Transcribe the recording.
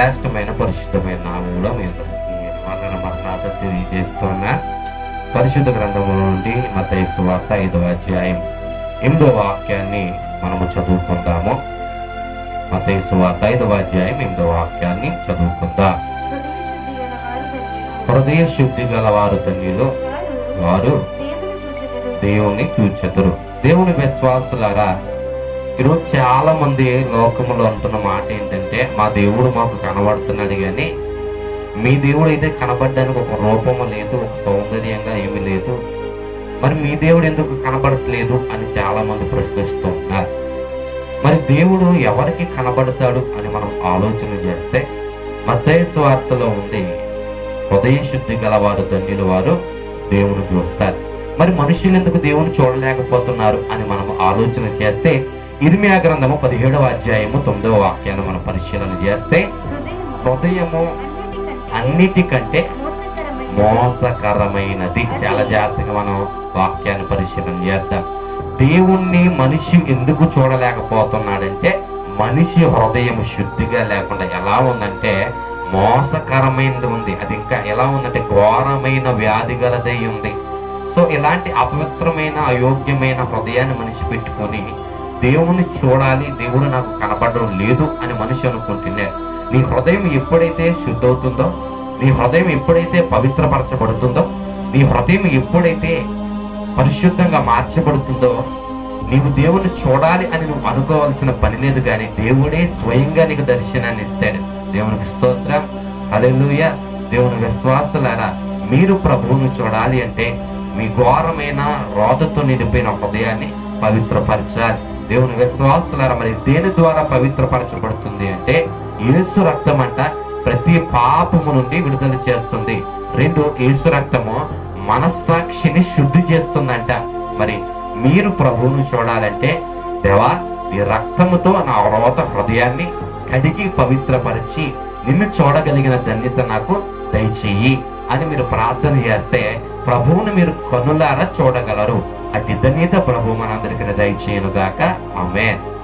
శ్రేష్టమైన పరిశుద్ధమైన నామంలో మేము మరణ మరణాత తెలియజేస్తున్న పరిశుద్ధ గ్రంథముల నుండి మతైసు వార్త ఐదవ అధ్యాయం ఎనిమిదవ వాక్యాన్ని మనము చదువుకుందాము మతైసు వార్త ఐదవ అధ్యాయం ఎనిమిదవ వాక్యాన్ని చదువుకుందాం హృదయ శుద్ధి గల వారు ధన్యులు. హృదయ శుద్ధి గల వారు ధన్యులు వారు వారు దేవుని చూచెదరు. దేవుని చూచెదరు దేవుని విశ్వాసులారా ఈరోజు చాలా మంది లోకములో అంటున్న మాట ఏంటంటే మా దేవుడు మాకు కనబడుతున్నాడు కానీ మీ దేవుడు అయితే కనబడడానికి ఒక రూపము లేదు ఒక సౌందర్యంగా ఏమీ లేదు మరి మీ దేవుడు ఎందుకు కనబడట్లేదు అని చాలా మంది ప్రశ్నిస్తూ ఉన్నారు మరి దేవుడు ఎవరికి కనబడతాడు అని మనం ఆలోచన చేస్తే మత్తయి స్వార్థలో ఉంది హృదయ శుద్ధి గలవారు ధన్యులు వారు దేవుని చూస్తారు మరి మనుషులు ఎందుకు దేవుని చూడలేకపోతున్నారు అని మనం ఆలోచన చేస్తే ఇర్మియా గ్రంథము పదిహేడవ అధ్యాయము తొమ్మిదవ వాక్యాన్ని మనం పరిశీలన చేస్తే హృదయము హృదయము అన్నిటికంటే అన్నిటికంటే మోసకరమైనది. మోసకరమైనది చాలా జాగ్రత్తగా మనం వాక్యాన్ని పరిశీలన చేద్దాం దేవుణ్ణి మనిషి ఎందుకు చూడలేకపోతున్నాడంటే మనిషి హృదయం శుద్ధిగా లేకుండా ఎలా ఉందంటే మోసకరమైనది ఉంది అది ఇంకా ఎలా ఉందంటే ఘోరమైన వ్యాధి గలదై ఉంది సో ఇలాంటి అపవిత్రమైన అయోగ్యమైన హృదయాన్ని మనిషి పెట్టుకొని దేవుని చూడాలి దేవుడు నాకు కనపడడం లేదు అని మనిషి అనుకుంటున్నారు నీ హృదయం ఎప్పుడైతే శుద్ధవుతుందో నీ హృదయం ఎప్పుడైతే పవిత్రపరచబడుతుందో నీ హృదయం ఎప్పుడైతే పరిశుద్ధంగా మార్చబడుతుందో నీవు దేవుని చూడాలి అని నువ్వు అనుకోవాల్సిన పని లేదు కానీ దేవుడే స్వయంగా నీకు దర్శనాన్ని ఇస్తాడు దేవునికి స్తోత్రం హల్లెలూయా దేవుని విశ్వాసులారా మీరు ప్రభువును చూడాలి అంటే మీ ఘోరమైన రోదతో నిండిపోయిన హృదయాన్ని పవిత్రపరచాలి దేవుని విశ్వాసులారా మరి దేని ద్వారా పవిత్రపరచబడుతుంది అంటే యేసు రక్తం అంట ప్రతి పాపము నుండి విడుదల చేస్తుంది రెండు యేసు రక్తము మనస్సాక్షిని శుద్ధి చేస్తుందంట మరి మీరు ప్రభువును చూడాలంటే దేవా నీ రక్తముతో నా రోత హృదయాన్ని కడిగి పవిత్రపరిచి నిన్ను చూడగలిగిన ధన్యత నాకు దయచేయి అని మీరు ప్రార్థన చేస్తే ప్రభువును మీరు కనులారా చూడగలరు అట్టి ధన్యత ప్రభు మనందరికీ దయచేయను గాక ఆమె